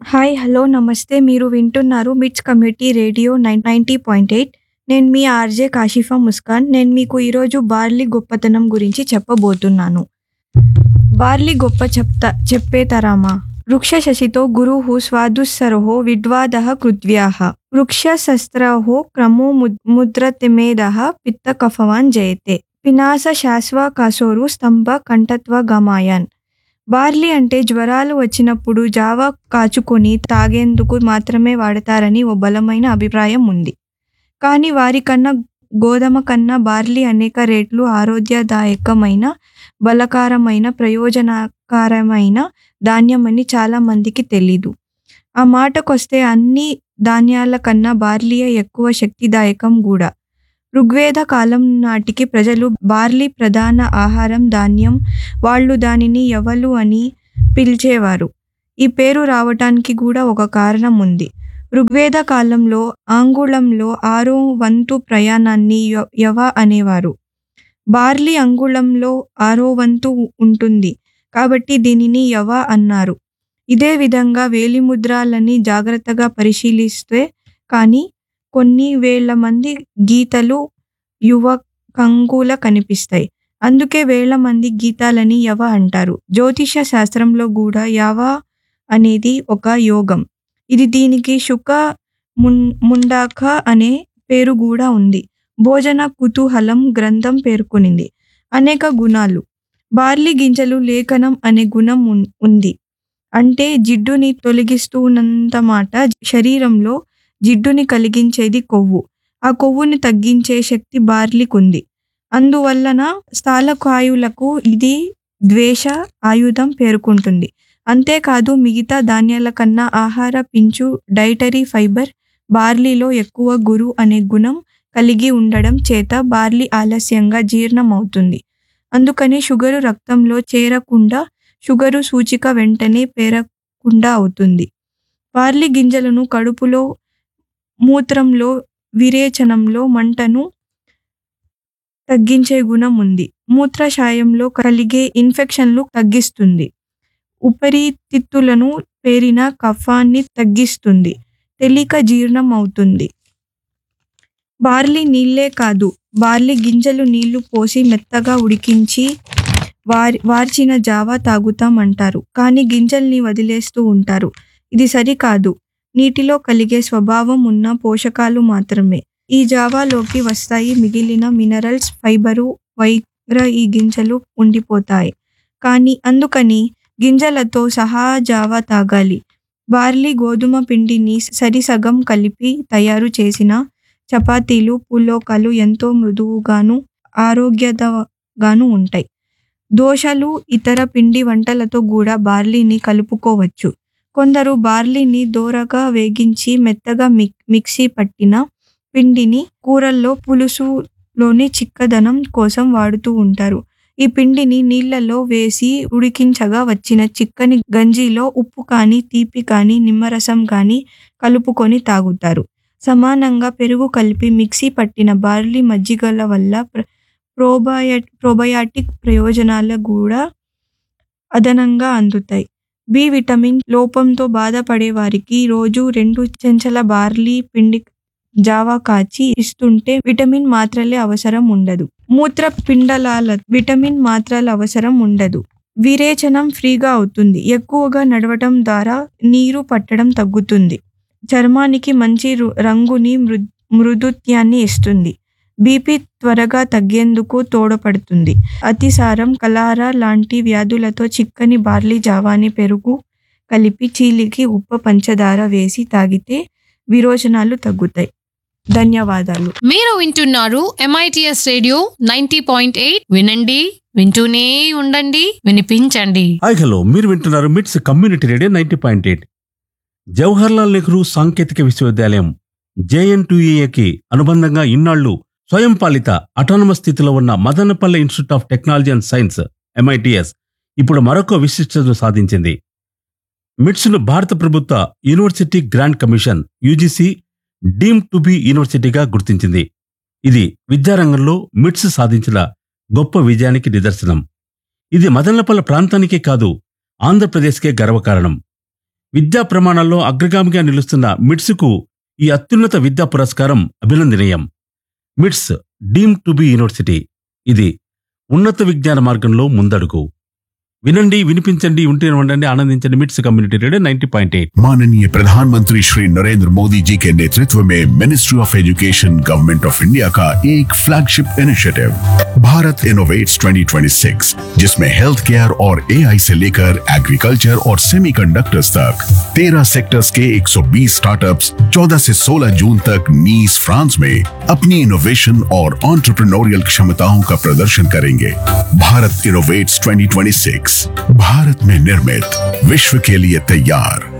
hi hello నమస్తే మీరు వింటున్నారు MITS community radio nine ninety point eight నేను మీ ఆర్జే కాషిఫా ముస్కాన్ నేను మీకు ఈరోజు బార్లీ గొప్పతనం గురించి చెప్పబోతున్నాను బార్లీ గొప్ప చెప్తా చెప్పే తరామా వృక్ష శశితో గురుః స్వాదుస్సరో విద్వాదః కృత్వ్యాః వృక్ష శస్త్రహో క్రమో ముద్- ముద్రతిమేదః పిత్త కఫవాన్ జయతే పినాస శాశ్వ కాసోరు స్తంభ కంఠత్వ గమాయాన్ బార్లీ అంటే జ్వరాలు వచ్చినప్పుడు జావా కాచుకొని తాగేందుకు మాత్రమే వాడతారని ఓ బలమైన అభిప్రాయం ఉంది కానీ వారికన్నా గోధుమ కన్నా బార్లీ అనేక రేట్లు ఆరోగ్యదాయకమైన బలకారమైన ప్రయోజనకరమైన ధాన్యమని చాలా మందికి తెలీదు ఆ మాటకొస్తే అన్ని ధాన్యాల కన్నా బార్లీయే ఎక్కువ శక్తిదాయకం కూడా ఋగ్వేద కాలం నాటికి ప్రజలు బార్లీ ప్రధాన ఆహారం ధాన్యం వాళ్ళు దానిని ఎవలు అని పిలిచేవారు ఈ పేరు రావటానికి కూడా ఒక కారణం ఉంది ఋగ్వేద కాలంలో ఆంగుళంలో ఆరో వంతు ప్రయాణాన్ని య- యవ అనేవారు బార్లీ అంగుళంలో ఆరో వంతు ఉంటుంది కాబట్టి దీనిని యవ అన్నారు ఇదే విధంగా వేలిముద్రాలని జాగ్రత్తగా పరిశీలిస్తే కానీ కొన్ని వేల మంది గీతలు యువకంగుల కనిపిస్తాయి అందుకే వేల మంది గీతాలని యవ అంటారు జ్యోతిష శాస్త్రంలో కూడా యవ అనేది ఒక యోగం ఇది దీనికి శుక మున్ ముండాక అనే పేరు కూడా ఉంది భోజన కుతూహలం గ్రంథం పేర్కొనింది అనేక గుణాలు బార్లీ గింజలు లేఖనం అనే గుణం ఉన్- ఉంది అంటే జిడ్డుని తొలగిస్తున్నంత మాట శరీరంలో జిడ్డుని కలిగించేది కొవ్వు ఆ కొవ్వుని తగ్గించే శక్తి బార్లీకుంది అందువలన స్థాలకాయులకు ఇది ద్వేష ఆయుధం పేర్కొంటుంది అంతేకాదు మిగతా ధాన్యాల కన్నా ఆహార పించు డైటరీ ఫైబర్ బార్లీలో ఎక్కువ గురు అనే గుణం కలిగి ఉండడం చేత బార్లీ ఆలస్యంగా జీర్ణం అవుతుంది అందుకని షుగరు రక్తంలో చేరకుండా షుగరు సూచిక వెంటనే పేరకుండా అవుతుంది బార్లీ గింజలను కడుపులో మూత్రంలో విరేచనంలో మంటను తగ్గించే గుణం ఉంది మూత్రశాయంలో కలిగే ఇన్ఫెక్షన్లు తగ్గిస్తుంది ఉపరితిత్తులను పేరిన కఫాన్ని తగ్గిస్తుంది తేలిక జీర్ణం అవుతుంది బార్లీ నీళ్ళే కాదు బార్లీ గింజలు నీళ్లు పోసి మెత్తగా ఉడికించి వారి వార్చిన జావా తాగుతాం అంటారు కానీ గింజల్ని వదిలేస్తూ ఉంటారు ఇది సరికాదు నీటిలో కలిగే స్వభావం ఉన్న పోషకాలు మాత్రమే ఈ జావాలోకి వస్తాయి మిగిలిన మినరల్స్ ఫైబరు వైర ఈ గింజలు ఉండిపోతాయి కానీ అందుకని గింజలతో సహా జావా తాగాలి బార్లీ గోధుమ పిండిని సరిసగం కలిపి తయారు చేసిన చపాతీలు పుల్లోకాలు ఎంతో మృదువుగాను ఆరోగ్యదగాను ఉంటాయి దోశలు ఇతర పిండి వంటలతో కూడా బార్లీని కలుపుకోవచ్చు కొందరు బార్లీని దోరగా వేగించి మెత్తగా మిక్ మిక్సీ పట్టిన పిండిని కూరల్లో పులుసులోని చిక్కదనం కోసం వాడుతూ ఉంటారు ఈ పిండిని నీళ్ళలో వేసి ఉడికించగా వచ్చిన చిక్కని గంజిలో ఉప్పు కానీ తీపి కానీ నిమ్మరసం కానీ కలుపుకొని తాగుతారు సమానంగా పెరుగు కలిపి మిక్సీ పట్టిన బార్లీ మజ్జిగల వల్ల ప్ర- ప్రోబయ ప్రోబయాటిక్ ప్రయోజనాలు కూడా అదనంగా అందుతాయి బి విటమిన్ లోపంతో బాధపడే వారికి రోజు రెండు చెంచల బార్లీ పిండి జావా కాచి ఇస్తుంటే విటమిన్ మాత్రలే అవసరం ఉండదు మూత్ర పిండలాల విటమిన్ మాత్రల అవసరం ఉండదు విరేచనం ఫ్రీగా అవుతుంది ఎక్కువగా నడవటం ద్వారా నీరు పట్టడం తగ్గుతుంది చర్మానికి మంచి రు- రంగుని మృ మృదుత్యాన్ని ఇస్తుంది బీపీ త్వరగా తగ్గేందుకు తోడ్పడుతుంది అతిసారం కలారా లాంటి వ్యాధులతో చిక్కని బార్లీ జావాని పెరుగు కలిపి చీలికి ఉప్పు పంచదార వేసి తాగితే విరోచనాలు తగ్గుతాయి ధన్యవాదాలు మీరు వింటున్నారు MITS radio ninety point eight వినండి వింటూనే ఉండండి వినిపించండి హాయ్ హలో మీరు వింటున్నారు MITS community radio ninety point eight Jawaharlal Nehru సాంకేతిక విశ్వవిద్యాలయం జేఎన్టీఏకి అనుబంధంగా ఇన్నాళ్లు స్వయం పాలిత అటానమస్ స్థితిలో ఉన్న Madanapalle institute of technology and science MITS ఇప్పుడు మరొక విశిష్టతను సాధించింది మిట్స్ను భారత ప్రభుత్వ university grant commission UGC deem to be యూనివర్సిటీగా గుర్తించింది ఇది విద్యారంగంలో మిట్స్ సాధించిన గొప్ప విజయానికి నిదర్శనం ఇది మదనపల్లె ప్రాంతానికే కాదు ఆంధ్రప్రదేశ్కే గర్వకారణం విద్యా ప్రమాణాల్లో అగ్రగామిగా నిలుస్తున్న మిట్స్కు ఈ అత్యున్నత విద్యా పురస్కారం అభినందనీయం మిట్స్ డీమ్ టు బి యూనివర్సిటీ ఇది ఉన్నత విజ్ఞాన మార్గంలో ముందడుగు వినండి వినిపించండి ఉంటే ఉండండి ఆనందించండి MITS community radio ninety point eight माननीय प्रधानमंत्री श्री नरेंद्र मोदी जी के नेतृत्व में ministry of education government of India का एक फ्लैगशिप इनिशिएटिव भारत इनोवेट्स 2026 जिसमें हेल्थ केयर और एआई से लेकर एग्रीकल्चर और सेमीकंडक्टर्स तक 13 सेक्टर्स के 120 स्टार्टअप्स 14 से 16 जून तक नीस फ्रांस में अपनी इनोवेशन और ऑन्टरप्रनोरियल क्षमताओं का प्रदर्शन करेंगे भारत इनोवेट्स 2026 भारत में निर्मित विश्व के लिए तैयार